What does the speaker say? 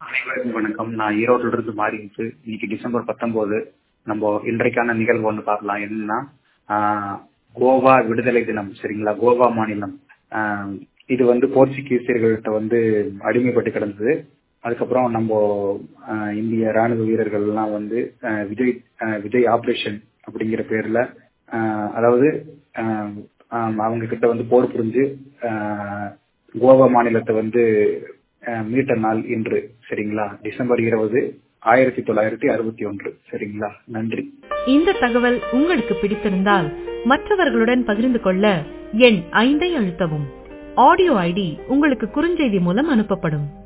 அனைவருக்கும் வணக்கம் நான் ஈரோட்டில இருந்து மாறி இருக்கு இன்னைக்கு டிசம்பர் பத்தொன்பது நம்ம இன்றைக்கான நிகழ்வு ஒன்று பார்க்கலாம் என்னன்னா ஆஹ், கோவா விடுதலை தினம் சரிங்களா கோவா மாநிலம் ஆஹ், இது வந்து போர்ச்சுகீசியர்கள்ட்ட வந்து அடிமைப்பட்டு கிடந்தது அதுக்கப்புறம் நம்ம ஆஹ், இந்திய ராணுவ வீரர்கள் எல்லாம் வந்து ஆஹ், விஜய் ஆஹ், விஜய் ஆபரேஷன் அப்படிங்கிற பேர்ல ஆஹ், அதாவது ஆஹ், ஆஹ், அவங்க கிட்ட வந்து போர் புரிஞ்சு ஆஹ், கோவா மாநிலத்தை வந்து அஹ், மீட்ட நாள் இன்று சரிங்களா டிசம்பர் இருபது ஆயிரத்தி தொள்ளாயிரத்தி அறுபத்தி ஒன்று சரிங்களா நன்றி இந்த தகவல் உங்களுக்கு பிடித்திருந்தால் மற்றவர்களுடன் பகிர்ந்து கொள்ள எண் ஐந்தை அழுத்தவும் ஆடியோ ஐடி உங்களுக்கு குறுஞ்செய்தி மூலம் அனுப்பப்படும்